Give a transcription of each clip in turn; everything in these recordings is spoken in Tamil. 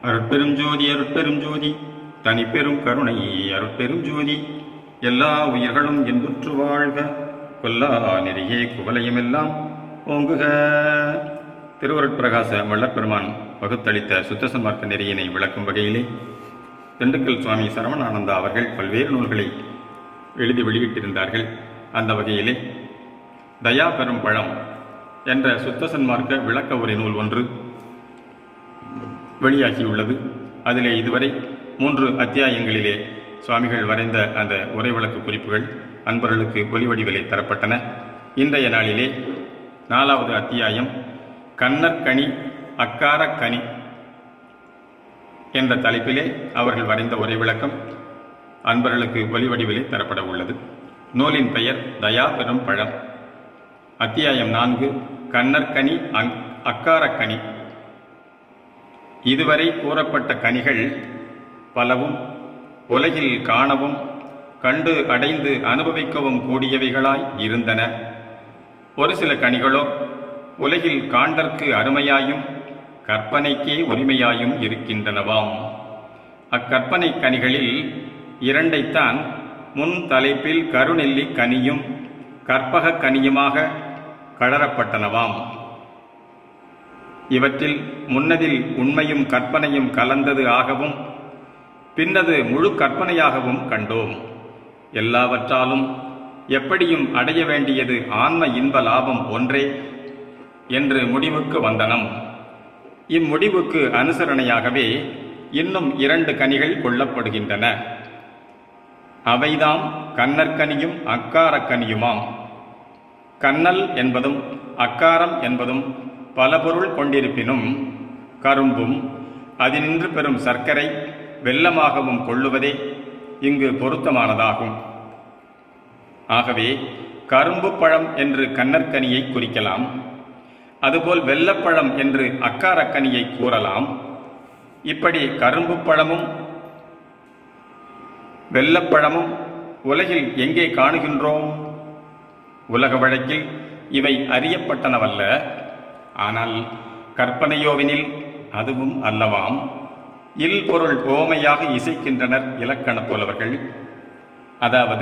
அருட்பெரும் ஜோதி அருட்பெரும் ஜோதி தனிப்பெரும் கருணை அருட்பெரும் ஜோதி எல்லா உயிர்களும் என்புற்று வாழ்க கொல்லா நெறியே குவலயமெல்லாம் ஓங்குக திருவருட்பிரகாச வள்ளற்பெருமான் வகுத்தளித்த சுத்த சன்மார்க்க நெறியினை விளக்கும் வகையிலே திண்டுக்கல் சுவாமி சரவணானந்தா அவர்கள் பல்வேறு நூல்களை எழுதி வெளியிட்டிருந்தார்கள் அந்த வகையிலே தயா பெரும் பழம் என்ற சுத்த சன்மார்க்க விளக்க உரை நூல் ஒன்று வெளியாகியுள்ளது அதிலே இதுவரை மூன்று அத்தியாயங்களிலே சுவாமிகள் வரைந்த அந்த உரை விளக்கு குறிப்புகள் அன்பர்களுக்கு ஒலி வடிவிலே தரப்பட்டன இன்றைய நாளிலே நாலாவது அத்தியாயம் கண்ணற்கனி அக்காரக்கனி என்ற தலைப்பிலே அவர்கள் வரைந்த உரை விளக்கம் அன்பர்களுக்கு ஒலி வடிவிலே தரப்பட உள்ளது நூலின் பெயர் தயா பெரும் பழம் அத்தியாயம் நான்கு கண்ணற்கனி அங் அக்காரக்கனி இதுவரை கூறப்பட்ட கனிகள் பலவும் உலகில் காணவும் கண்டு அடைந்து அனுபவிக்கவும் கூடியவைகளாய் இருந்தன ஒரு சில கனிகளோ உலகில் காண்டற்கு அருமையாயும் கற்பனைக்கே உரிமையாயும் இருக்கின்றனவாம் அக்கற்பனை கனிகளில் இரண்டைத்தான் முன் தலைப்பில் கருநெல்லி கனியும் கற்பக கனியுமாக கழறப்பட்டனவாம் இவற்றில் முன்னதில் உண்மையும் கற்பனையும் கலந்தது ஆகவும் பின்னது முழு கற்பனையாகவும் கண்டோம் எல்லாவற்றாலும் எப்படியும் அடைய வேண்டியது ஆன்ம இன்ப லாபம் ஒன்றே என்று முடிவுக்கு வந்தனம் இம்முடிவுக்கு அனுசரணையாகவே இன்னும் இரண்டு கனிகள் கொள்ளப்படுகின்றன அவைதாம் கண்ணற்கனியும் அக்காரக்கனியுமாம் கண்ணல் என்பதும் அக்காரம் என்பதும் பல பொருள் கொண்டிருப்பினும் கரும்பும் அதினின்று பெறும் சர்க்கரை வெள்ளமாகவும் கொள்ளுவதே இங்கு பொருத்தமானதாகும் ஆகவே கரும்பு பழம் என்று கண்ணற்கனியை குறிக்கலாம் அதுபோல் வெள்ளப்பழம் என்று அக்காரக்கனியை கூறலாம் இப்படி கரும்பு பழமும் வெள்ளப்பழமும் உலகில் எங்கே காணுகின்றோம் உலக வழக்கில் இவை அறியப்பட்டனவல்ல ஆனால் கற்பனையோவினில் அதுவும் அல்லவாம் இல் பொருள் ஓமையாக இசைக்கின்றனர் இலக்கண புலவர்கள் அதாவது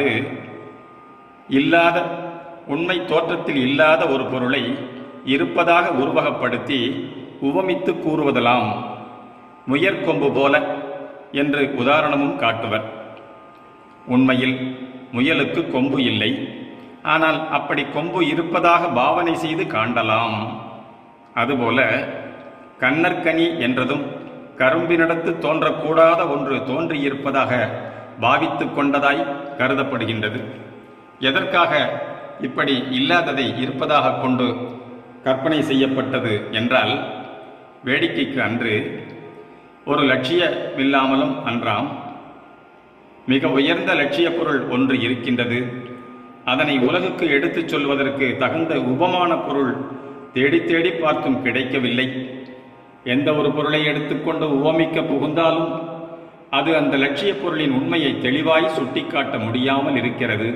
இல்லாத உண்மை தோற்றத்தில் இல்லாத ஒரு பொருளை இருப்பதாக உருவகப்படுத்தி உவமித்து கூறுவதலாம் முயற்கொம்பு போல என்று உதாரணமும் காட்டுவர் உண்மையில் முயலுக்கு கொம்பு இல்லை ஆனால் அப்படி கொம்பு இருப்பதாக பாவனை செய்து காண்டலாம் அதுபோல கண்ணற்கனி என்றதும் கரும்பினிடத்து தோன்றக்கூடாத ஒன்று தோன்றியிருப்பதாக பாவித்து கொண்டதாய் கருதப்படுகின்றது எதற்காக இப்படி இல்லாததை இருப்பதாக கொண்டு கற்பனை செய்யப்பட்டது என்றால் வேடிக்கைக்கு அன்று ஒரு லட்சியமில்லாமலும் அன்றாம் மிக உயர்ந்த லட்சிய பொருள் ஒன்று இருக்கின்றது அதனை உலகுக்கு எடுத்துச் சொல்வதற்கு தகுந்த உபமான பொருள் தேடி தேடி பார்த்தும் கிடைக்கவில்லை எந்த ஒரு பொருளை எடுத்துக்கொண்டு உவமிக்க புகுந்தாலும் அது அந்த லட்சிய பொருளின் உண்மையை தெளிவாய் சுட்டிக்காட்ட முடியாமல் இருக்கிறது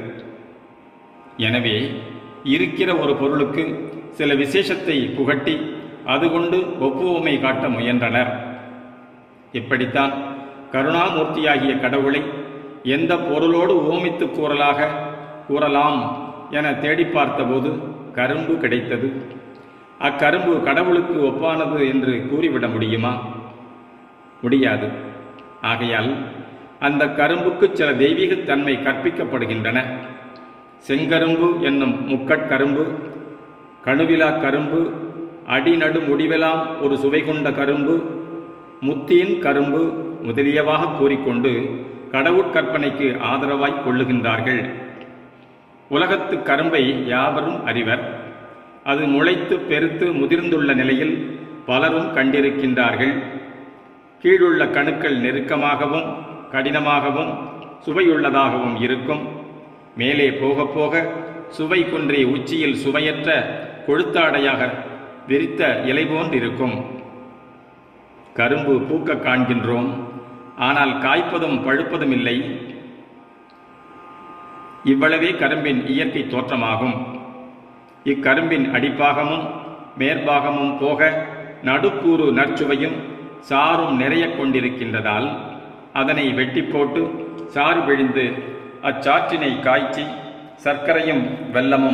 எனவே இருக்கிற ஒரு பொருளுக்கு சில விசேஷத்தை புகட்டி அது கொண்டு ஒப்புவமை காட்ட முயன்றனர் இப்படித்தான் கருணாமூர்த்தியாகிய கடவுளை எந்த பொருளோடு ஓமித்து கூறலாக கூறலாம் என தேடி பார்த்தபோது கரும்பு கிடைத்தது அக்கரும்பு கடவுளுக்கு ஒப்பானது என்று கூறிவிட முடியுமா முடியாது ஆகையால் அந்த கரும்புக்கு சில தெய்வீகத் தன்மை கற்பிக்கப்படுகின்றன செங்கரும்பு என்னும் முக்கட்கரும்பு கணுவிலா கரும்பு அடிநடு முடிவெல்லாம் ஒரு சுவை கொண்ட கரும்பு முத்தியின் கரும்பு முதலியவாக கூறிக்கொண்டு கடவுட்கற்பனைக்கு ஆதரவாய் கொள்ளுகின்றார்கள் உலகத்து கரும்பை யாவரும் அறிவர் அது முளைத்து பெருத்து முதிர்ந்துள்ள நிலையில் பலரும் கண்டிருக்கின்றார்கள் கீழுள்ள கணுக்கள் நெருக்கமாகவும் கடினமாகவும் சுவையுள்ளதாகவும் இருக்கும் மேலே போக போக சுவை குன்றி உச்சியில் சுவையற்ற கொழுத்தாடையாக விரித்த இலை போன்றிருக்கும் கரும்பு பூக்க காண்கின்றோம் ஆனால் காய்ப்பதும் பழுப்பதும் இல்லை இவ்வளவே கரும்பின் இயற்கை தோற்றமாகும் இக்கரும்பின் அடிப்பாகமும் மேற்பாகமும் போக நடுக்கூறு நற்சுவையும் சாறும் நிறைய கொண்டிருக்கின்றதால் அதனை வெட்டி போட்டு சாறு பிழிந்து அச்சாற்றினை காய்ச்சி சர்க்கரையும் வெல்லமும்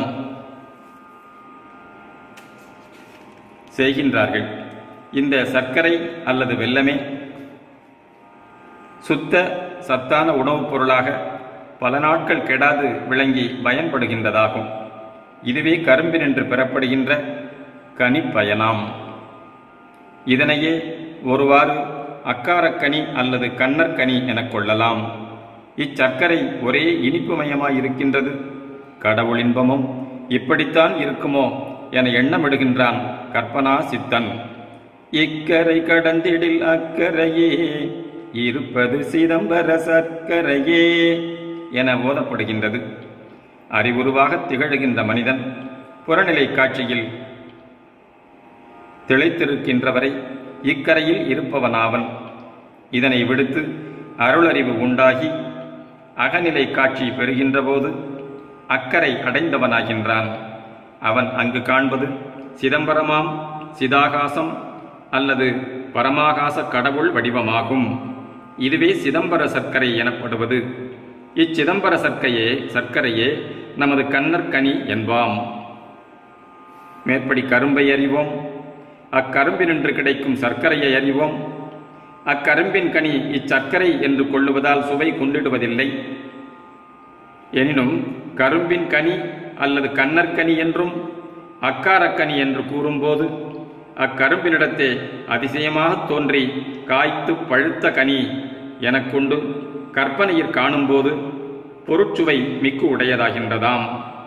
செய்கின்றார்கள் இந்த சர்க்கரை அல்லது வெல்லமே சுத்த சத்தான உணவுப் பொருளாக பல நாட்கள் கெடாது விளங்கி பயன்படுகின்றதாகும் இதுவே கரும்பினின்று பெறப்படுகின்ற கனிப்பயனாம் இதனையே ஒருவாறு அக்காரக்கனி அல்லது கண்ணற்கனி எனக் கொள்ளலாம் இச்சர்க்கரை ஒரே இனிப்புமயமாய் இருக்கின்றது கடவுள் இன்பமும் இப்படித்தான் இருக்குமோ என எண்ணமிடுகின்றான் கற்பனா சித்தன் இக்கரை கடந்திடில் அக்கரையே இருப்பது சிதம்பர சர்க்கரையே என ஓதப்படுகின்றது அறிவுருவாக திகழ்கின்ற மனிதன் புறநிலை காட்சியில் திளைத்திருக்கின்றவரை இக்கரையில் இருப்பவனாவன் இதனை விடுத்து அருளறிவு உண்டாகி அகநிலை காட்சி பெறுகின்ற போது அக்கறை அடைந்தவனாகின்றான் அவன் அங்கு காண்பது சிதம்பரமாம் சிதாகாசம் அல்லது பரமாகாச கடவுள் வடிவமாகும் இதுவே சிதம்பர சர்க்கரை எனப்படுவது இச்சிதம்பர சர்க்கையே சர்க்கரையே நமது கண்ணற்கனி என்பாம் மேற்படி கரும்பை அறிவோம் அக்கரும்பினின்று கிடைக்கும் சர்க்கரையை அறிவோம் அக்கரும்பின் கனி இச்சர்க்கரை என்று கொள்ளுவதால் சுவை கொண்டிடுவதில்லை எனினும் கரும்பின் கனி அல்லது கண்ணற்கனி என்றும் அக்காரக்கனி என்று கூறும்போது அக்கரும்பினிடத்தே அதிசயமாக தோன்றி காய்த்து பழுத்த கனி எனக் கொண்டு கற்பனையில் காணும்போது பொருட்சுவை மிக்கு உடையதாகின்றதாம்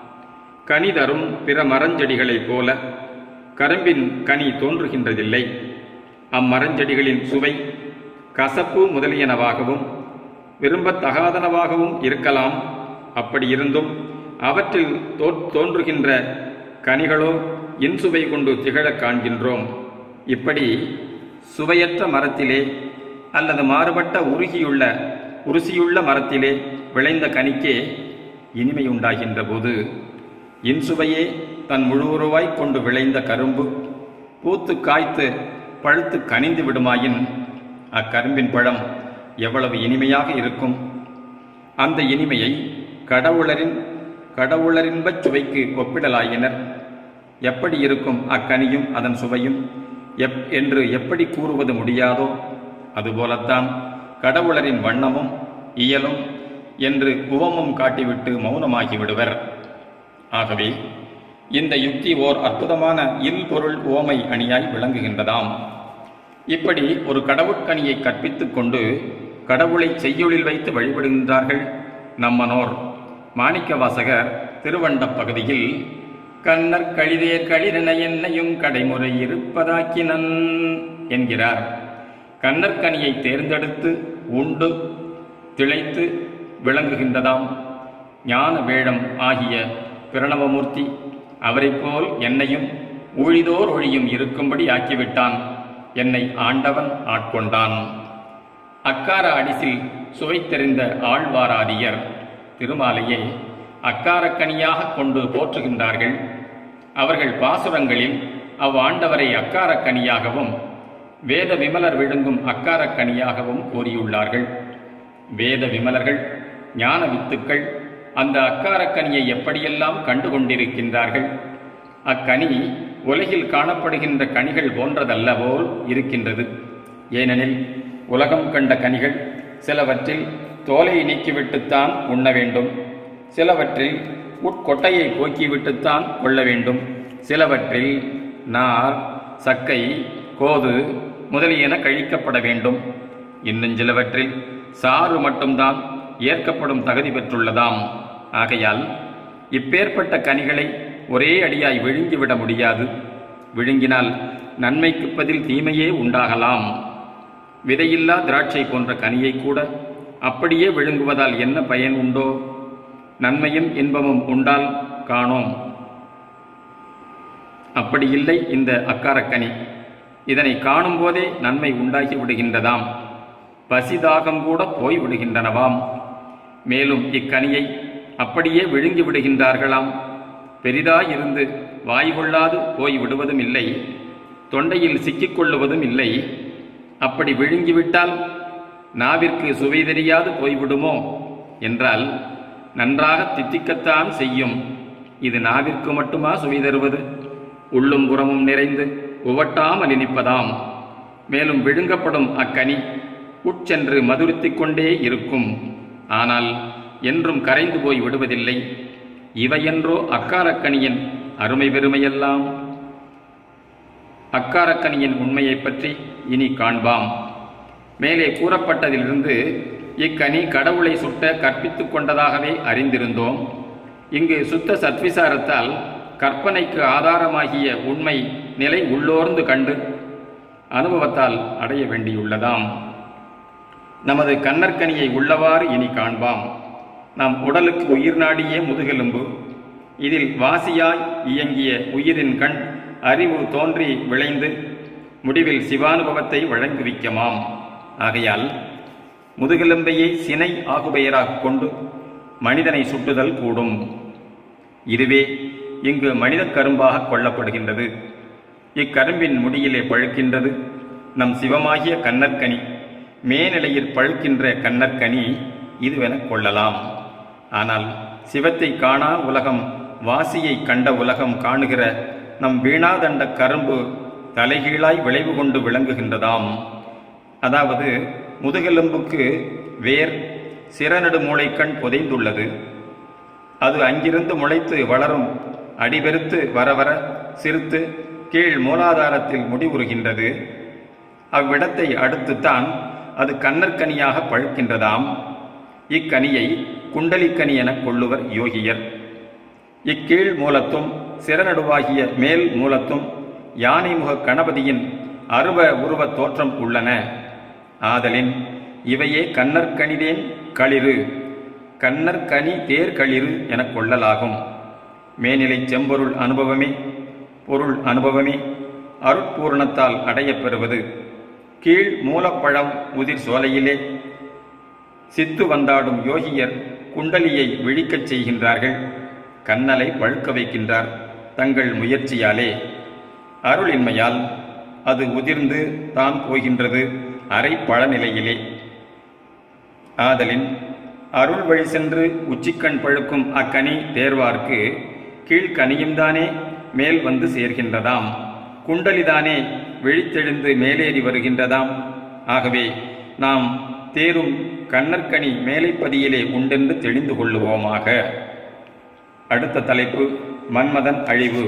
கனி தரும் பிற மரஞ்செடிகளைப் போல கரும்பின் கனி தோன்றுகின்றதில்லை அம்மரஞ்செடிகளின் சுவை கசப்பு முதலியனவாகவும் விரும்பத்தகாதனவாகவும் இருக்கலாம் அப்படி இருந்தும் அவற்றில் தோ தோன்றுகின்ற கனிகளோ இன்சுவை கொண்டு திகழக் காண்கின்றோம் இப்படி சுவையற்ற மரத்திலே அல்லது மாறுபட்ட உருகியுள்ள உருசியுள்ள மரத்திலே விளைந்த கனிக்கே இனிமை உண்டாகின்ற போது இன்சுவையே தன் முழுவுருவாய் கொண்டு விளைந்த கரும்பு பூத்து காய்த்து பழுத்து கனிந்து விடுமாயின் அக்கரும்பின் பழம் எவ்வளவு இனிமையாக இருக்கும் அந்த இனிமையை கடவுளரின் கடவுளரின்பச் சுவைக்கு ஒப்பிடலாயினர் எப்படி இருக்கும் அக்கனியும் அதன் சுவையும் எப் என்று எப்படி கூறுவது முடியாதோ அதுபோலத்தான் கடவுளரின் வண்ணமும் இயலும் என்று உவமும் காட்டிவிட்டு மௌனமாகி விடுவர் ஆகவே இந்த யுக்தி ஓர் அற்புதமான இல்பொருள் ஓமை அணியாய் விளங்குகின்றதாம் இப்படி ஒரு கடவுட்கனியை கற்பித்துக் கொண்டு கடவுளை செய்யுளில் வைத்து வழிபடுகின்றார்கள் நம்மனோர் மாணிக்க வாசகர் திருவண்டப் பகுதியில் கண்ணற் கழிதேர் களிரென என்னையும் கடைமுறை இருப்பதாக்கினன் என்கிறார் கண்ணற்கனியை தேர்ந்தெடுத்து உண்டு திளைத்து விளங்குகின்றதாம் ஞான வேழம் ஆகிய பிரணவமூர்த்தி அவரைப் போல் என்னையும் ஊழிதோர் ஒழியும் இருக்கும்படி ஆக்கிவிட்டான் என்னை ஆண்டவன் ஆட்கொண்டான் அக்கார அடிசில் சுவைத்தெறிந்த ஆழ்வாராதியர் திருமாலையை அக்காரக்கனியாக கொண்டு போற்றுகின்றார்கள் அவர்கள் பாசுரங்களில் அவ்வாண்டவரை அக்காரக்கனியாகவும் வேத விமலர் விழுங்கும் அக்காரக்கனியாகவும் கூறியுள்ளார்கள் வேத விமலர்கள் ஞான வித்துக்கள் அந்த அக்காரக்கனியை எப்படியெல்லாம் கண்டு கொண்டிருக்கின்றார்கள் அக்கனி உலகில் காணப்படுகின்ற கனிகள் போன்றதல்லவோல் இருக்கின்றது ஏனெனில் உலகம் கண்ட கனிகள் சிலவற்றில் தோலை நீக்கிவிட்டுத்தான் உண்ண வேண்டும் சிலவற்றில் உட்கொட்டையை போக்கிவிட்டுத்தான் கொள்ள வேண்டும் சிலவற்றில் நார் சக்கை கோது முதலியன கழிக்கப்பட வேண்டும் இன்னும் சிலவற்றில் சாறு மட்டும்தான் ஏற்கப்படும் தகுதி பெற்றுள்ளதாம் ஆகையால் இப்பேற்பட்ட கனிகளை ஒரே அடியாய் விழுங்கிவிட முடியாது விழுங்கினால் நன்மைக்கு பதில் தீமையே உண்டாகலாம் விதையில்லா திராட்சை போன்ற கனியை கூட அப்படியே விழுங்குவதால் என்ன பயன் உண்டோ நன்மையும் இன்பமும் உண்டால் காணோம் அப்படி இல்லை இந்த அக்காரக்கனி இதனை காணும் போதே நன்மை உண்டாகி விடுகின்றதாம் பசிதாகம் கூட போய் விடுகின்றனவாம் மேலும் இக்கனியை அப்படியே விழுங்கி விடுகின்றார்களாம் பெரிதாயிருந்து வாய் கொள்ளாது போய் விடுவதும் இல்லை தொண்டையில் சிக்கிக்கொள்ளுவதும் இல்லை அப்படி விழுங்கிவிட்டால் நாவிற்கு சுவை தெரியாது போய்விடுமோ என்றால் நன்றாக தித்திக்கத்தான் செய்யும் இது நாவிற்கு மட்டுமா சுவை தருவது உள்ளும் புறமும் நிறைந்து உவட்டாமல் இனிப்பதாம் மேலும் விழுங்கப்படும் அக்கனி உட்சென்று மதுரித்துக் கொண்டே இருக்கும் ஆனால் என்றும் கரைந்து போய் விடுவதில்லை இவையென்றோ அக்காரக்கனியின் அருமை பெருமையெல்லாம் அக்காரக்கனியின் உண்மையைப் பற்றி இனி காண்பாம் மேலே கூறப்பட்டதிலிருந்து இக்கனி கடவுளை சுட்ட கற்பித்துக் கொண்டதாகவே அறிந்திருந்தோம் இங்கு சுத்த சத்விசாரத்தால் கற்பனைக்கு ஆதாரமாகிய உண்மை நிலை உள்ளோர்ந்து கண்டு அனுபவத்தால் அடைய வேண்டியுள்ளதாம் நமது கண்ணற்கனியை உள்ளவாறு இனி காண்பாம் நம் உடலுக்கு உயிர் நாடியே முதுகெலும்பு இதில் வாசியாய் இயங்கிய உயிரின் கண் அறிவு தோன்றி விளைந்து முடிவில் சிவானுபவத்தை வழங்குவிக்கமாம் ஆகையால் முதுகெலும்பையே சினை ஆகுபெயராகக் கொண்டு மனிதனை சுட்டுதல் கூடும் இதுவே இங்கு மனித கரும்பாக கொள்ளப்படுகின்றது இக்கரும்பின் முடியிலே பழுக்கின்றது நம் சிவமாகிய கண்ணற்கனி மேநிலையில் பழுக்கின்ற கண்ணற்கனி இதுவென கொள்ளலாம் ஆனால் சிவத்தை காணா உலகம் வாசியை கண்ட உலகம் காணுகிற நம் வீணாதண்ட கரும்பு தலைகீழாய் விளைவு கொண்டு விளங்குகின்றதாம் அதாவது முதுகெலும்புக்கு வேர் சிறநடு மூளைக்கண் புதைந்துள்ளது அது அங்கிருந்து முளைத்து வளரும் அடிபெருத்து வர வர சிறுத்து கீழ் மூலாதாரத்தில் முடிவுறுகின்றது அவ்விடத்தை அடுத்துத்தான் அது கண்ணற்கனியாக பழுக்கின்றதாம் இக்கனியை குண்டலிக்கனி எனக் கொள்ளுவர் யோகியர் இக்கீழ் மூலத்தும் சிறநடுவாகிய மேல் மூலத்தும் யானைமுக கணபதியின் அருவ உருவ தோற்றம் உள்ளன ஆதலின் இவையே கண்ணற்கனிதேன் களிறு கண்ணற்கனி தேர்களிறு எனக் கொள்ளலாகும் மேனிலை செம்பொருள் அனுபவமே பொருள் அனுபவமே அருட்பூரணத்தால் அடையப்பெறுவது கீழ் மூலப்பழம் உதிர் சோலையிலே சித்து வந்தாடும் யோகியர் குண்டலியை விழிக்கச் செய்கின்றார்கள் கண்ணலை பழுக்க வைக்கின்றார் தங்கள் முயற்சியாலே அருளின்மையால் அது உதிர்ந்து தான் போகின்றது அரை பழநிலையிலே ஆதலின் அருள் வழி சென்று உச்சிக்கண் பழுக்கும் அக்கனி தேர்வார்க்கு கீழ்கனியும்தானே மேல் வந்து சேர்கின்றதாம் குண்டலிதானே விழித்தெழுந்து மேலேறி வருகின்றதாம் ஆகவே நாம் தேரும் கண்ணற்கனி மேலைப்பதியிலே உண்டென்று தெளிந்து கொள்ளுவோமாக அடுத்த தலைப்பு மன்மதன் அழிவு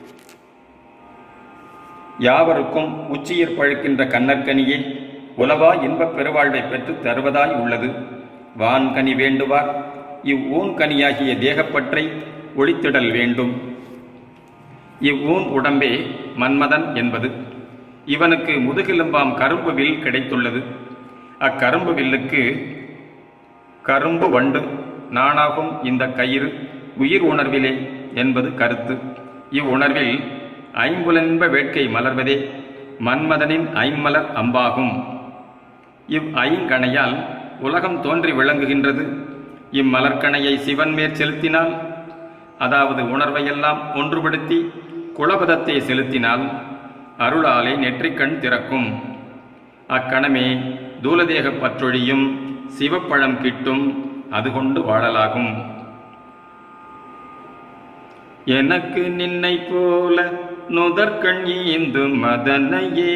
யாவருக்கும் உச்சியிற் பழுக்கின்ற கண்ணற்கனியே உலவா இன்பப் பெருவாழ்வை பெற்றுத் தருவதாய் உள்ளது வான்கனி வேண்டுவார் இவ் ஊன்கனியாகிய தேகப்பற்றை ஒழித்திடல் வேண்டும் இவ்வூன் உடம்பே மன்மதன் என்பது இவனுக்கு முதுகெலும்பாம் கரும்பு வில் கிடைத்துள்ளது அக்கரும்பு வில்லுக்கு கரும்பு வண்டு நானாகும் இந்த கயிறு உயிர் உணர்விலே என்பது கருத்து இவ்வுணர்வில் ஐம்புலன்ப வேட்கை மலர்வதே மன்மதனின் ஐம்மலர் அம்பாகும் இவ் ஐங்கணையால் உலகம் தோன்றி விளங்குகின்றது இம்மலர்கணையை சிவன் மேற் செலுத்தினால் அதாவது உணர்வையெல்லாம் ஒன்றுபடுத்தி குலபதத்தை செலுத்தினால் அருளாலே நெற்றிக்கண் திறக்கும் அக்கணமே தூலதேக பற்றொழியும் சிவப்பழம் கிட்டும் அது கொண்டு வாழலாகும் எனக்கு நின்னை போல நுதற்கண் ஈந்து மதனையே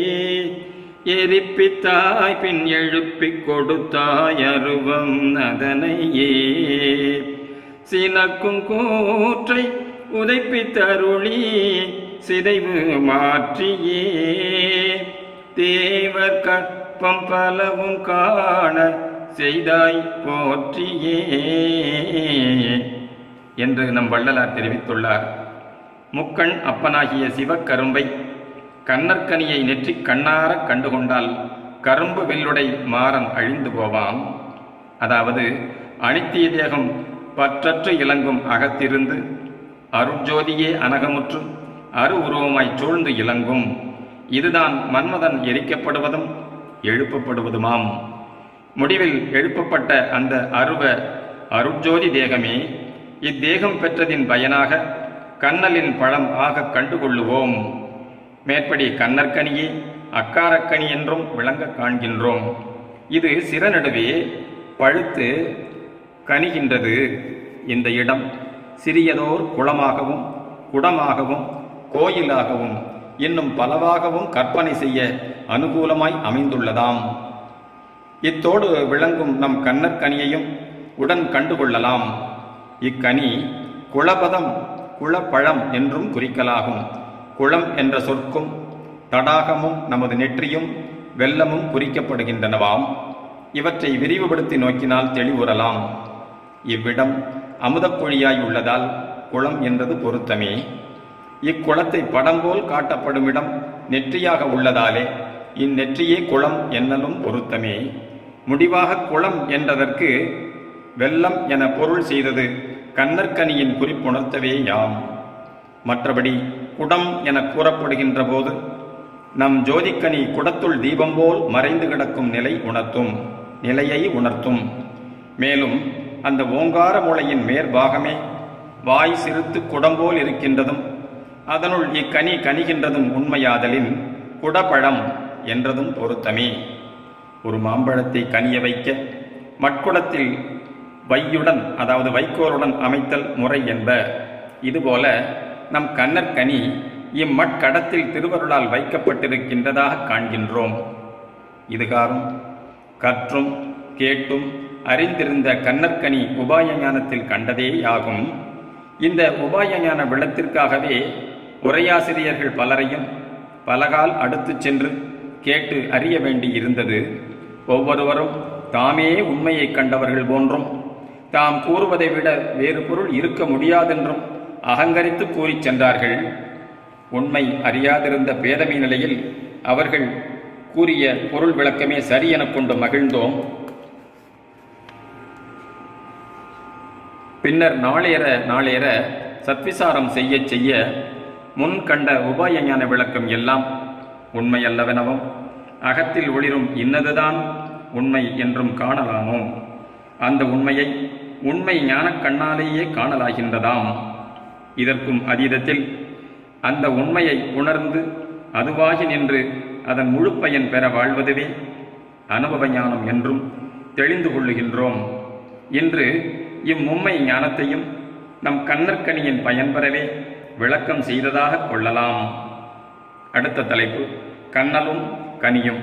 எரிப்பித்தாய் பின் எழுப்பிக் கொடுத்தாய் அருவம் அதனையே சினக்கும் கூற்றை உதைப்பித்தருளி சிதைவு மாற்றியே தேவர் கற்பம் பலவும் காண செய்தாய் போற்றியே என்று நம் வள்ளலார் தெரிவித்துள்ளார் முக்கண் அப்பனாகிய சிவக்கரும்பை கண்ணற்கனியை நெற்றிக் கண்ணாரக் கண்டுகொண்டால் கரும்பு வில்லுடை மாறன் அழிந்து போவான் அதாவது அனித்திய தேகம் பற்றற்று இலங்கும் அகத்திருந்து அருட்ஜோதியே அனகமுற்று அரு உருவமாய் சூழ்ந்து இலங்கும் இதுதான் மன்மதன் எரிக்கப்படுவதும் எழுப்பப்படுவதுமாம் முடிவில் எழுப்பப்பட்ட அந்த அருவ அருட்ஜோதி தேகமே இத்தேகம் பெற்றதின் பயனாக கண்ணலின் பழம் ஆக கண்டுகொள்ளுவோம் மேற்படி கண்ணற்கனியே அக்காரக்கனி என்றும் விளங்க காண்கின்றோம் இது சிறநடுவே பழுத்து கனிகின்றது இந்த இடம் சிறியதோர் குளமாகவும் குடமாகவும் கோயிலாகவும் இன்னும் பலவாகவும் கற்பனை செய்ய அனுகூலமாய் அமைந்துள்ளதாம் இத்தோடு விளங்கும் நம் கண்ணற்கனியையும் உடன் கண்டுகொள்ளலாம் இக்கனி குளபதம் குளப்பழம் என்றும் குறிக்கலாகும் குளம் என்ற சொற்கும் தடாகமும் நமது நெற்றியும் வெள்ளமும் குறிக்கப்படுகின்றனவாம் இவற்றை விரிவுபடுத்தி நோக்கினால் தெளிவுறலாம் இவ்விடம் அமுதப்பொழியாய் உள்ளதால் குளம் என்றது பொருத்தமே இக்குளத்தை படம் போல் காட்டப்படும் இடம் நெற்றியாக உள்ளதாலே இந்நெற்றியே குளம் என்னலும் பொருத்தமே முடிவாக குளம் என்றதற்கு வெள்ளம் என பொருள் செய்தது கண்ணற்கனியின் குறிப்புணர்த்தவே யாம் மற்றபடி குடம் என கூறப்படுகின்ற போது நம் ஜோதிக்கனி குடத்துள் தீபம் போல் மறைந்து கிடக்கும் நிலை உணர்த்தும் நிலையை உணர்த்தும் மேலும் அந்த ஓங்கார மூளையின் மேற்பாகமே வாய் சிறுத்து குடம் போல் இருக்கின்றதும் அதனுள் இக்கனி கனிகின்றதும் உண்மையாதலின் குடப்பழம் என்றதும் பொருத்தமே ஒரு மாம்பழத்தை கனிய வைக்க மட்குடத்தில் வையுடன் அதாவது வைக்கோலுடன் அமைத்தல் முறை என்ப இதுபோல நம் கண்ணற்கனி இம்மட்கடத்தில் திருவருளால் வைக்கப்பட்டிருக்கின்றதாக காண்கின்றோம் இதுகாரும் கற்றும் கேட்டும் அறிந்திருந்த கண்ணற்கனி உபாய ஞானத்தில் கண்டதேயாகும் இந்த உபாய ஞான விளத்திற்காகவே உரையாசிரியர்கள் பலரையும் பலகால் அடுத்துச் சென்று கேட்டு அறிய வேண்டி இருந்தது ஒவ்வொருவரும் தாமே உண்மையை கண்டவர்கள் போன்றும் தாம் கூறுவதை விட வேறு பொருள் இருக்க முடியாதென்றும் அகங்கரித்து கூறிச் சென்றார்கள் உண்மை அறியாதிருந்த பேதமை நிலையில் அவர்கள் கூறிய பொருள் விளக்கமே சரி எனக் கொண்டு மகிழ்ந்தோம் பின்னர் நாளேற நாளேற சத்விசாரம் செய்ய செய்ய முன் கண்ட உபாய ஞான விளக்கம் எல்லாம் உண்மையல்லவெனவும் அகத்தில் ஒளிரும் இன்னதுதான் உண்மை என்றும் காணலாமோம் அந்த உண்மையை உண்மை ஞானக் கண்ணாலேயே காணலாகின்றதாம் இதற்கும் அதீதத்தில் அந்த உண்மையை உணர்ந்து அதுவாகி நின்று அதன் முழு பயன் பெற வாழ்வதுவே அனுபவ ஞானம் என்றும் தெளிந்து கொள்ளுகின்றோம் இன்று இம்மும்மை ஞானத்தையும் நம் கண்ணற்கனியின் பயன் பெறவே விளக்கம் செய்ததாக கொள்ளலாம் அடுத்த தலைப்பு கண்ணலும் கனியும்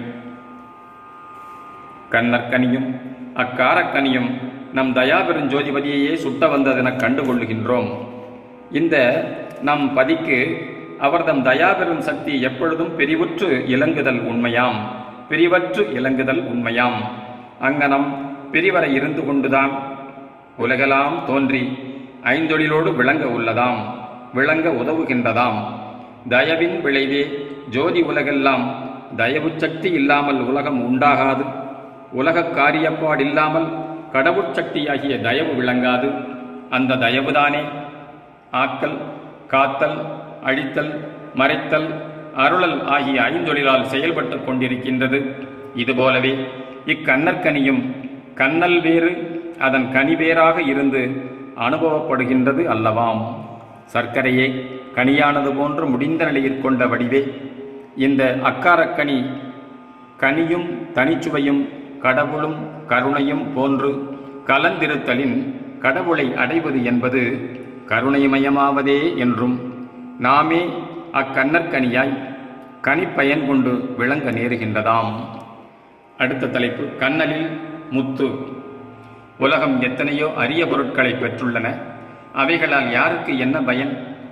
கண்ணற்கனியும் அக்காரக்கனியும் நம் தயாபெருஞ்சோதிபதியையே சுட்ட வந்ததென கண்டுகொள்ளுகின்றோம் இந்த நம் பதிக்கு அவர்தம் தயாபெரும் சக்தி எப்பொழுதும் பிரிவுற்று இலங்குதல் உண்மையாம் பிரிவற்று இலங்குதல் உண்மையாம் அங்கனம் பிரிவரை இருந்து கொண்டுதான் உலகெல்லாம் தோன்றி ஐந்தொழிலோடு விளங்க உள்ளதாம் விளங்க உதவுகின்றதாம் தயவின் விளைவே ஜோதி உலகெல்லாம் தயவு சக்தி இல்லாமல் உலகம் உண்டாகாது உலகக் காரியப்பாடில்லாமல் கடவுட்சக்தியாகிய தயவு விளங்காது அந்த தயவுதானே ஆக்கல் காத்தல் அழித்தல் மறைத்தல் அருளல் ஆகிய ஐந்தொழிலால் செயல்பட்டு கொண்டிருக்கின்றது இதுபோலவே இக்கண்ணற்கனியும் கண்ணல் வேறு அதன் கனி வேறாக இருந்து அனுபவப்படுகின்றது அல்லவாம் சர்க்கரையே கனியானது போன்று முடிந்த நிலையில் கொண்ட வடிவே இந்த அக்காரக்கனி கனியும் தனிச்சுவையும் கடவுளும் கருணையும் போன்று கலந்திருத்தலின் கடவுளை அடைவது என்பது கருணைமயமாவதே என்றும் நாமே அக்கண்ணற்கனியாய் கனிப்பயன் கொண்டு விளங்க நேருகின்றதாம் அடுத்த தலைப்பு கண்ணலில் முத்து உலகம் எத்தனையோ அரிய பொருட்களை பெற்றுள்ளன அவைகளால் யாருக்கு என்ன பயன்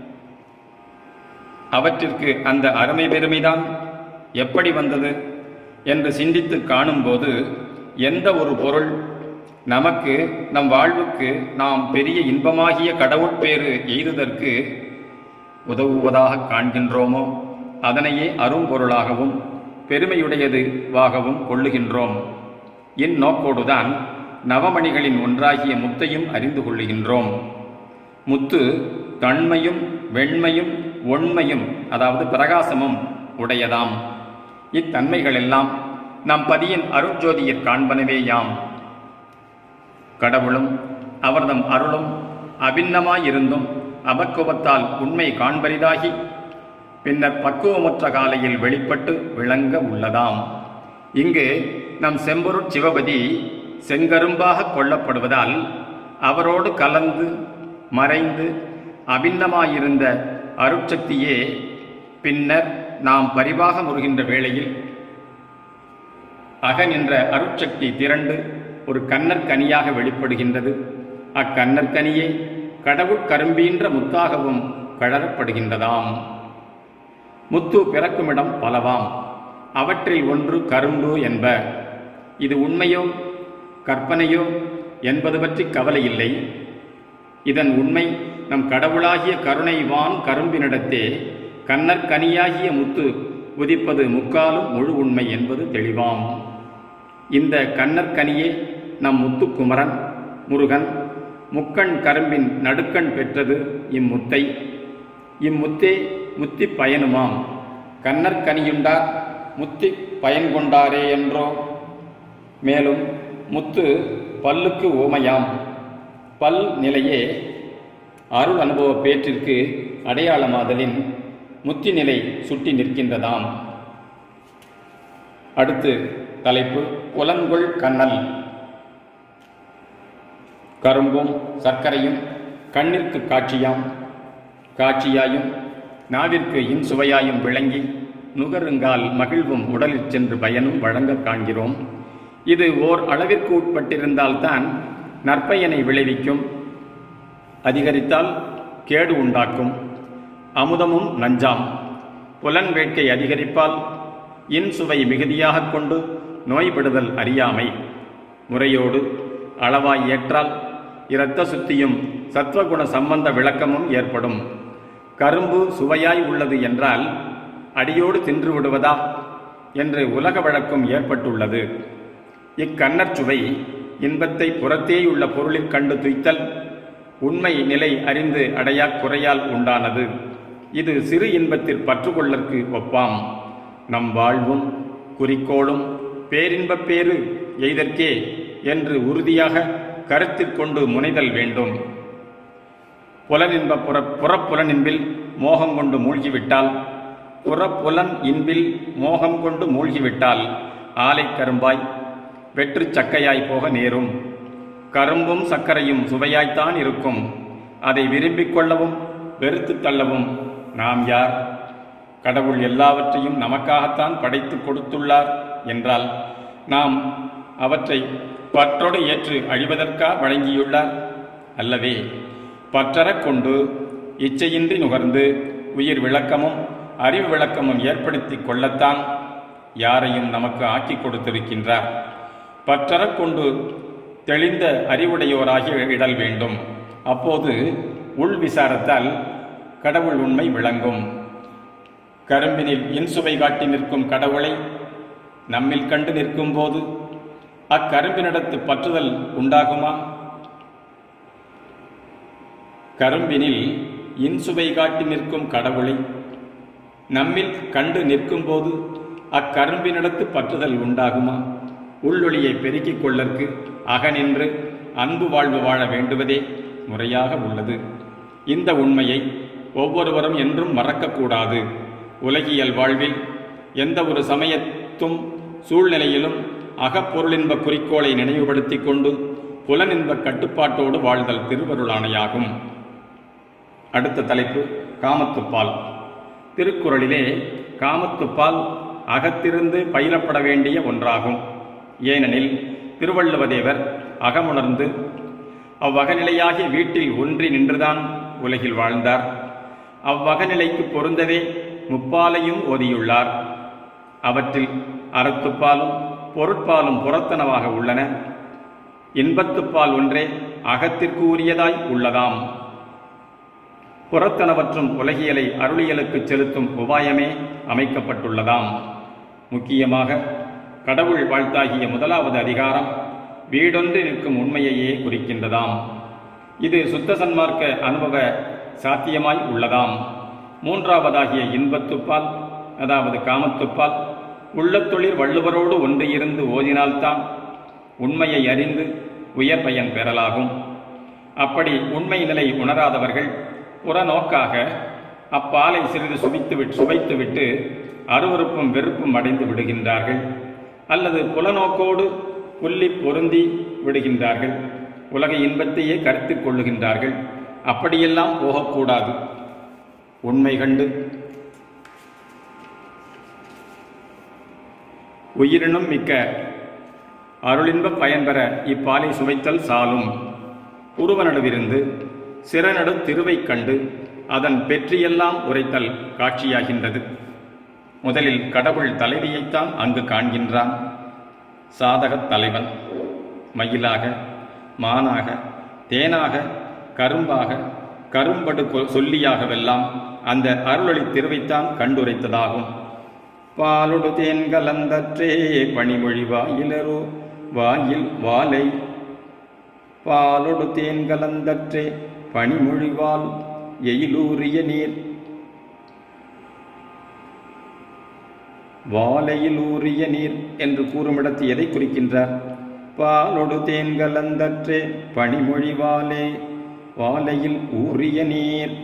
அவற்றிற்கு அந்த அருமை பெருமைதான் எப்படி வந்தது என்று சிந்தித்து காணும்போது எந்த ஒரு பொருள் நமக்கு நம் வாழ்வுக்கு நாம் பெரிய இன்பமாகிய கடவுட்பேறு எய்துதற்கு உதவுவதாக காண்கின்றோமோ அதனையே அரும்பொருளாகவும் பெருமையுடையதுவாகவும் கொள்ளுகின்றோம் இந்நோக்கோடுதான் நவமணிகளின் ஒன்றாகிய முத்தையும் அறிந்து கொள்ளுகின்றோம் முத்து தன்மையும் வெண்மையும் ஒண்மையும் அதாவது பிரகாசமும் உடையதாம் இத்தன்மைகளெல்லாம் நம் பதியின் அருட்ஜோதியிற் காண்பனவேயாம் கடவுளும் அவர்தம் அருளும் அபின்னமாயிருந்தும் அபக்குவத்தால் உண்மை காண்பரிதாகி பின்னர் பக்குவமுற்ற காலையில் வெளிப்பட்டு விளங்க உள்ளதாம் இங்கு நம் செம்பொருட் சிவபதி செங்கரும்பாக கொள்ளப்படுவதால் அவரோடு கலந்து மறைந்து அபின்னமாயிருந்த அருட்சக்தியே பின்னர் நாம் பரிவாக முறுகின்ற வேளையில் அகன் என்ற அருட்சக்தி திரண்டு ஒரு கண்ணற் கனியாக வெளிப்படுகின்றது அக்கண்ணற் கனியே கடவுள் கரும்பீன்ற முத்தாகவும் கழறப்படுகின்றதாம் முத்து பிறக்குமிடம் பலவாம் அவற்றில் ஒன்று கரும்பு என்ப இது உண்மையோ கற்பனையோ என்பது பற்றி கவலை இல்லை இதன் உண்மை நம் கடவுளாகிய கருணைவான் கரும்பினிடத்தே கண்ணற் கனியாகிய முத்து உதிப்பது முக்காலும் முழு உண்மை என்பது தெளிவாம் இந்த கண்ணற் கனியே நம் முத்துக்குமரன் முருகன் முக்கண் கரும்பின் நடுக்கண் பெற்றது இம்முத்தை இம்முத்தே முத்தி பயனுமாம் கண்ணற் கனியுண்டார் முத்தி பயன் கொண்டாரே என்றோ மேலும் முத்து பல்லுக்கு ஓமையாம் பல் நிலையே அருள் அனுபவ பேற்றிற்கு அடையாளமாதலின் முத்தி நிலை சுட்டி நிற்கின்றதாம் அடுத்து தலைப்பு புலன்கொள் கண்ணல் கரும்பும் சர்க்கரையும் கண்ணிற்கு காட்சியாம் காட்சியாயும் நாவிற்கு இன்சுவையாயும் விளங்கி நுகருங்கால் மகிழ்வும் உடலில் சென்று பயனும் வழங்கக் காண்கிறோம் இது ஓர் அளவிற்கு உட்பட்டிருந்தால்தான் நற்பயனை விளைவிக்கும் அதிகரித்தால் கேடு உண்டாக்கும் அமுதமும் நஞ்சாம் புலன் வேட்கை அதிகரிப்பால் இன்சுவை மிகுதியாகக் கொண்டு நோய்படுதல் அறியாமை முறையோடு அளவாய் ஏற்றால் இரத்த சுத்தியும் சத்வகுண சம்பந்த விளக்கமும் ஏற்படும் கரும்பு சுவையாய் உள்ளது என்றால் அடியோடு தின்று விடுவதா என்று உலக வழக்கம் ஏற்பட்டுள்ளது இக்கண்ணற் சுவை இன்பத்தை புறத்தேயுள்ள பொருளில் கண்டு துய்த்தல் உண்மை நிலை அறிந்து அடையா குறையால் உண்டானது இது சிறு இன்பத்தில் பற்றுக்கொள்ளற்கு ஒப்பாம் நம் வாழ்வும் குறிக்கோளும் பேரின்பப் பேறு எய்தற்கே என்று உறுதியாக கருத்தில் கொண்டு முனைதல் வேண்டும் புலனின்ப புற புறப்புலனின்பில் மோகம் கொண்டு மூழ்கிவிட்டால் புறப்புலன் இன்பில் மோகம் கொண்டு மூழ்கிவிட்டால் ஆலை கரும்பாய் வெற்று சக்கையாய் போக நேரும் கரும்பும் சர்க்கரையும் சுவையாய்த்தான் இருக்கும் அதை விரும்பிக் கொள்ளவும் வெறுத்து தள்ளவும் நாம் யார் கடவுள் எல்லாவற்றையும் நமக்காகத்தான் படைத்து கொடுத்துள்ளார் என்றால் நாம் அவற்றை பற்றோடு ஏற்று அழிவதற்கா வழங்கியுள்ளார் அல்லவே பற்றறக் கொண்டு இச்சையின்றி நுகர்ந்து உயிர் விளக்கமும் அறிவு விளக்கமும் ஏற்படுத்தி கொள்ளத்தான் யாரையும் நமக்கு ஆக்கி கொடுத்திருக்கின்றார் பற்றறக் கொண்டு தெளிந்த அறிவுடையோராகி இடல் வேண்டும் அப்போது உள் விசாரத்தால் கடவுள் உண்மை விளங்கும் கரும்பினில் இன்சுவை காட்டி நிற்கும் கடவுளை நம்மில் கண்டு நிற்கும் போது அக்கரும்பினிடத்து பற்றுதல் உண்டாகுமா கரும்பினில் இன்சுவை காட்டி நிற்கும் கடவுளை நம்மில் கண்டு நிற்கும் போது அக்கரும்பினிடத்து பற்றுதல் உண்டாகுமா உள்ளொளியை பெருக்கிக் கொள்ளற்கு அகனின்று அன்பு வாழ்வு வாழ வேண்டுவதே முறையாக உள்ளது இந்த உண்மையை ஒவ்வொருவரும் என்றும் மறக்கக்கூடாது உலகியல் வாழ்வில் எந்த ஒரு சமயத்தும் சூழ்நிலையிலும் அகப்பொருளின்ப குறிக்கோளை நினைவுபடுத்திக் கொண்டு புலனின்ப கட்டுப்பாட்டோடு வாழ்தல் திருவருளாணையாகும் அடுத்த தலைப்பு காமத்துப்பால் திருக்குறளிலே காமத்துப்பால் அகத்திருந்து பயிலப்பட வேண்டிய ஒன்றாகும் ஏனெனில் திருவள்ளுவதேவர் அகமுணர்ந்து அவ்வகநிலையாகிய வீட்டில் ஒன்றி நின்றுதான் உலகில் வாழ்ந்தார் அவ்வகநிலைக்கு பொருந்தவே முப்பாலையும் ஓதியுள்ளார் அவற்றில் அறத்துப்பாலும் பொருட்பாலும் புறத்தனவாக உள்ளன இன்பத்துப்பால் ஒன்றே அகத்திற்கு உரியதாய் உள்ளதாம் புறத்தனவற்றும் உலகியலை அருளியலுக்கு செலுத்தும் உபாயமே அமைக்கப்பட்டுள்ளதாம் முக்கியமாக கடவுள் வாழ்த்தாகிய முதலாவது அதிகாரம் வீடொன்று நிற்கும் உண்மையையே குறிக்கின்றதாம் இது சுத்த சன்மார்க்க அனுபவ சாத்தியமாய் உள்ளதாம் மூன்றாவதாகிய இன்பத்துப்பால் அதாவது காமத்துப்பால் உள்ளத்தொழில் வள்ளுவரோடு ஒன்று இருந்து ஓதினால்தான் உண்மையை அறிந்து உயர் பயன் பெறலாகும் அப்படி உண்மை நிலை உணராதவர்கள் புறநோக்காக அப்பாலை சிறிது சுவித்து விட்டு சுவைத்து விட்டு அருவருப்பும் வெறுப்பும் அடைந்து விடுகின்றார்கள் அல்லது புலநோக்கோடு புள்ளி பொருந்தி விடுகின்றார்கள் உலக இன்பத்தையே கருத்தில் கொள்ளுகின்றார்கள் அப்படியெல்லாம் போகக்கூடாது உண்மை கண்டு உயிரினும் மிக்க அருளின்ப பயன்பெற இப்பாலை சுவைத்தல் சாலும் உருவநடுவிருந்து சிறநடு திருவைக் கண்டு அதன் பெற்றியெல்லாம் உரைத்தல் காட்சியாகின்றது முதலில் கடவுள் தலைவியைத்தான் அங்கு காண்கின்றான் சாதகத் தலைவன் மயிலாக மானாக தேனாக கரும்பாக கரும்படு கொ- சொல்லியாகவெல்லாம் அந்த அருளொளி திருவைத்தான் கண்டுரைத்ததாகும் பாலொடு தேன் கலந்தற்றே பனிமொழி வாயிலரோ வாயில் வாலை பாலொடு தேன் கலந்தற்றே பனிமொழிவால் எயிலூரிய நீர் வாலையில் ஊறிய நீர் என்று கூறுமிடத்து எதை குறிக்கின்றார் பாலொடு தேன் கலந்தற்றே பனிமொழி வாலே வாலையில் ஊறிய நீர்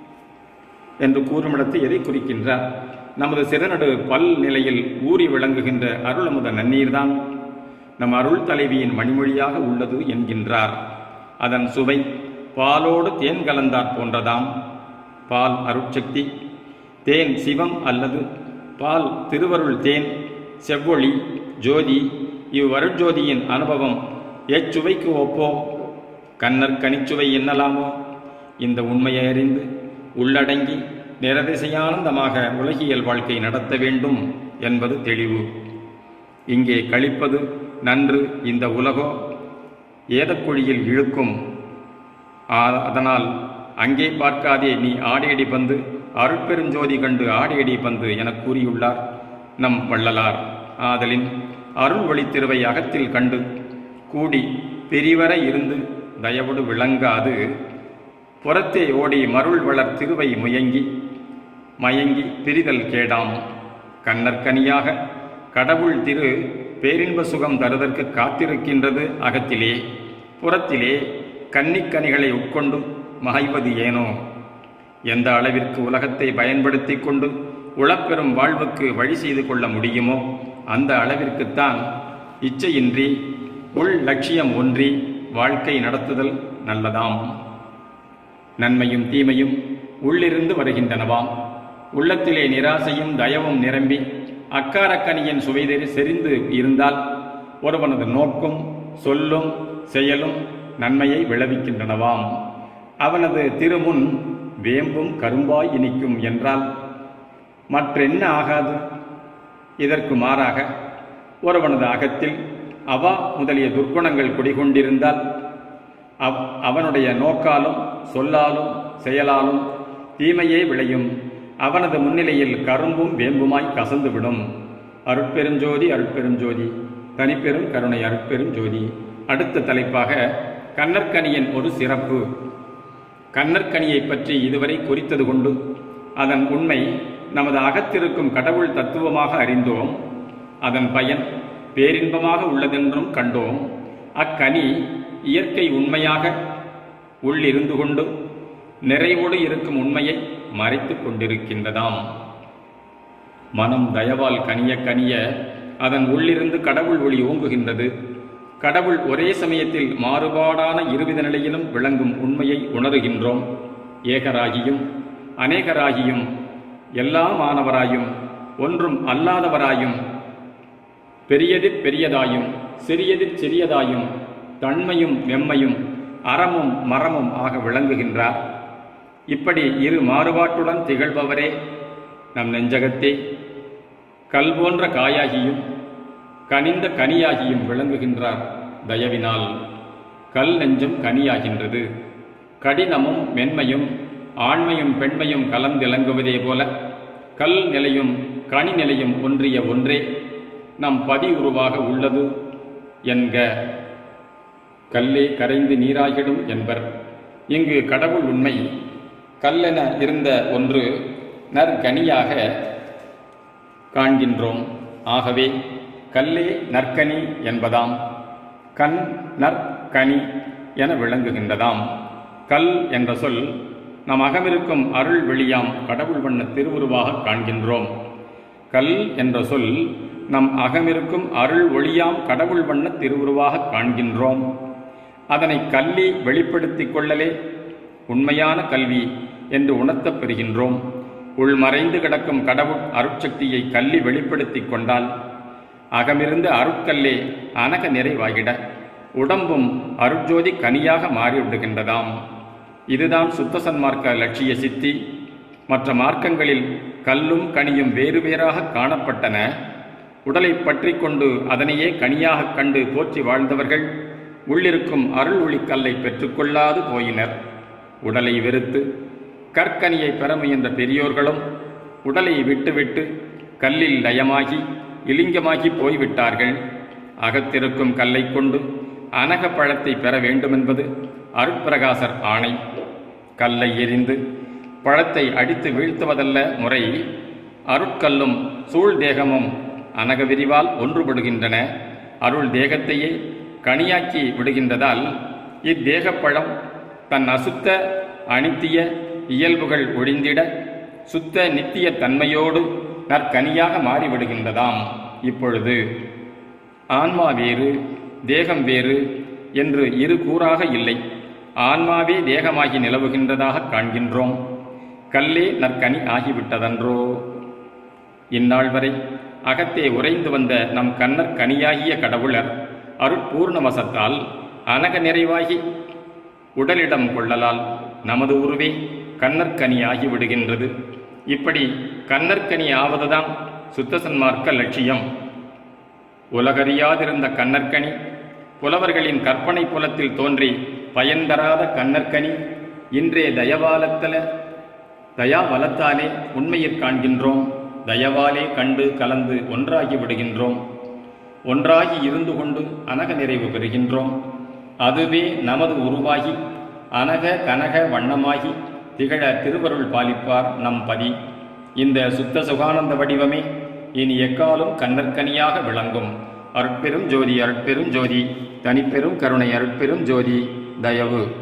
என்று கூறுமிடத்து எதை குறிக்கின்றார் நமது சிறநடு பல் நிலையில் ஊறி விளங்குகின்ற அருளமுத நன்னீர்தான் நம் அருள் தலைவியின் மணிமொழியாக உள்ளது என்கின்றார் அதன் சுவை பாலோடு தேன் கலந்தாற் போன்றதாம் பால் அருட்சக்தி தேன் சிவம் அல்லது பால் திருவருள் தேன் செவ்வொளி ஜோதி இவ்வருட்ஜோதியின் அனுபவம் எச்சுவைக்கு ஒப்போ கண்ணர் கனிச்சுவை என்னலாமோ இந்த உண்மையை அறிந்து உள்ளடங்கி நிரதிசையானந்தமாக உலகியல் வாழ்க்கை நடத்த வேண்டும் என்பது தெளிவு இங்கே கழிப்பது நன்று இந்த உலகோ ஏதக்குழியில் இழுக்கும் ஆ- அதனால் அங்கே பார்க்காதே நீ ஆடியடி பந்து அருட்பெருஞ்சோதி கண்டு ஆடியடி பந்து எனக் கூறியுள்ளார் நம் வள்ளலார் ஆதலின் அருள் ஒளித்திருவை அகத்தில் கண்டு கூடி பெரிவர இருந்து தயவுடு விளங்காது புறத்தே ஓடி மருள் வளர் திருவை முயங்கி மயங்கி பிரிதல் கேடாம் கண்ணற்கனியாக கடவுள் திரு பேரின்ப சுகம் தருதற்கு காத்திருக்கின்றது அகத்திலே புறத்திலே கன்னிக்கனிகளை உட்கொண்டு மகைவது ஏனோ எந்த அளவிற்கு உலகத்தை பயன்படுத்தி கொண்டு உளப்பெறும் வாழ்வுக்கு வழி செய்து கொள்ள முடியுமோ அந்த அளவிற்குத்தான் இச்சையின்றி உள் லட்சியம் ஒன்றி வாழ்க்கை நடத்துதல் நல்லதாம் நன்மையும் தீமையும் உள்ளிருந்து வருகின்றனவாம் உள்ளத்திலே நிராசையும் தயவும் நிரம்பி அக்காரக்கனியின் சுவைதெறி செறிந்து இருந்தால் ஒருவனது நோக்கும் சொல்லும் செயலும் நன்மையை விளைவிக்கின்றனவாம் அவனது திருமுன் வேம்பும் கரும்பாய் இனிக்கும் என்றால் மற்றென்ன ஆகாது இதற்கு மாறாக ஒருவனது அகத்தில் அவா முதலிய துர்க்குணங்கள் குடிகொண்டிருந்தால் அவ் அவனுடைய நோக்காலும் சொல்லாலும் செயலாலும் தீமையே விளையும் அவனது முன்னிலையில் கரும்பும் வேம்புமாய் கசந்துவிடும் அருட்பெருஞ்சோதி அருட்பெருஞ்சோதி தனிப்பெரும் கருணை அருட்பெருஞ்சோதி அடுத்த தலைப்பாக கண்ணற்கனியின் ஒரு சிறப்பு கண்ணற்கனியை பற்றி இதுவரை குறித்தது கொண்டு அதன் உண்மை நமது அகத்திருக்கும் கடவுள் தத்துவமாக அறிந்தோம் அதன் பயன் பேரின்பமாக உள்ளதென்றும் கண்டோம் அக்கனி இயற்கை உண்மையாக உள்ளிருந்து கொண்டு நிறைவோடு இருக்கும் உண்மையை மறைத்துக் கொண்டிருக்கின்றதாம் மனம் தயவால் கனிய கனிய அதன் உள்ளிருந்து கடவுள் ஒளி ஓங்குகின்றது கடவுள் ஒரே சமயத்தில் மாறுபாடான இருவித நிலையிலும் விளங்கும் உண்மையை உணருகின்றோம் ஏகராகியும் அநேகராகியும் எல்லாமானவராயும் ஒன்றும் அல்லாதவராயும் பெரியதிற் பெரியதாயும் சிறியதிற் சிறியதாயும் தன்மையும் வெம்மையும் அறமும் மரமும் ஆக விளங்குகின்றார் இப்படி இரு மாறுபாட்டுடன் திகழ்பவரே நம் நெஞ்சகத்தே கல் போன்ற காயாகியும் கனிந்த கனியாகியும் விளங்குகின்றார் தயவினால் கல் நெஞ்சம் கனியாகின்றது கடினமும் மென்மையும் ஆண்மையும் பெண்மையும் கலந்திலங்குவதே போல கல் நிலையும் கனி நிலையும் ஒன்றிய ஒன்றே நம் பதி உருவாக உள்ளது என்க கல்லே கரைந்து நீராகிடும் என்பர் இங்கு கடவுள் உண்மை கல்லென இருந்த ஒன்று நற்கனியாக காண்கின்றோம் ஆகவே கல்லே நற்கனி என்பதாம் கண் நற்கனி என விளங்குகின்றதாம் கல் என்ற சொல் நம் அகமிருக்கும் அருள் வெளியாம் கடவுள் வண்ண திருவுருவாக காண்கின்றோம் கல் என்ற சொல் நம் அகமிருக்கும் அருள் ஒளியாம் கடவுள் வண்ண திருவுருவாக காண்கின்றோம் அதனை கல்வி வெளிப்படுத்திக் கொள்ளலே உண்மையான கல்வி என்று உணர்த்தப் பெறுகின்றோம் உள்மறைந்து கிடக்கும் கடவுள் அருட்சக்தியை கல்வி வெளிப்படுத்திக் கொண்டால் அகமிருந்து அருட்கல்லே அனக நிறைவாகிட உடம்பும் அருட்ஜோதி கனியாக மாறிவிடுகின்றதாம் இதுதான் சுத்த சன்மார்க்க லட்சிய சித்தி மற்ற மார்க்கங்களில் கல்லும் கனியும் வேறு வேறாக காணப்பட்டன உடலை பற்றி கொண்டு அதனையே கனியாகக் கண்டு போற்றி வாழ்ந்தவர்கள் உள்ளிருக்கும் அருள் ஒளிக்கல்லை பெற்றுக்கொள்ளாது போயினர் உடலை வெறுத்து கற்கனியை பெற முயன்ற பெரியோர்களும் உடலை விட்டுவிட்டு கல்லில் லயமாகி இலிங்கமாகி போய்விட்டார்கள் அகத்திருக்கும் கல்லை கொண்டு அனக பழத்தை பெற வேண்டுமென்பது அருட்பிரகாசர் ஆணை கல்லை எரிந்து பழத்தை அடித்து வீழ்த்துவதல்ல முறை அருட்கல்லும் சூழ் தேகமும் அனக விரிவால் ஒன்றுபடுகின்றன அருள் தேகத்தையே கனியாக்கி விடுகின்றதால் இத்தேகப்பழம் தன் அசுத்த அனித்திய இயல்புகள் ஒழிந்திட சுத்த நித்திய தன்மையோடு நற்கனியாக மாறிவிடுகின்றதாம் இப்பொழுது ஆன்மா வேறு தேகம் வேறு என்று இரு கூறாக இல்லை ஆன்மாவே தேகமாகி நிலவுகின்றதாக காண்கின்றோம் கல்லே நற்கனி ஆகிவிட்டதன்றோ இந்நாள் வரை அகத்தே உறைந்து வந்த நம் கண்ணற் கனியாகிய கடவுளர் அருட்பூர்ணவசத்தால் அனக நிறைவாகி உடலிடம் கொள்ளலால் நமது உருவே கண்ணற்கனி ஆகிவிடுகின்றது இப்படி கண்ணற்கனி ஆவதுதான் சுத்த சன்மார்க்க லட்சியம் உலகறியாதிருந்த கண்ணற்கனி புலவர்களின் கற்பனை புலத்தில் தோன்றி பயன் தராத கண்ணற்கனி இன்றே தயவாலத்தல தயாவலத்தாலே உண்மையிற் காண்கின்றோம் தயவாலே கண்டு கலந்து ஒன்றாகி விடுகின்றோம் ஒன்றாகி இருந்து கொண்டு அனக நிறைவு பெறுகின்றோம் அதுவே நமது உருவாகி அனக கனக வண்ணமாகி திகழ திருவருள் பாலிப்பார் நம் பதி இந்த சுத்த சுகானந்த வடிவமே இனி எக்காலும் கண்ணற்கனியாக விளங்கும் அருட்பெரும் ஜோதி அருட்பெரும் ஜோதி தனிப்பெரும் கருணை அருட்பெரும் ஜோதி தயவு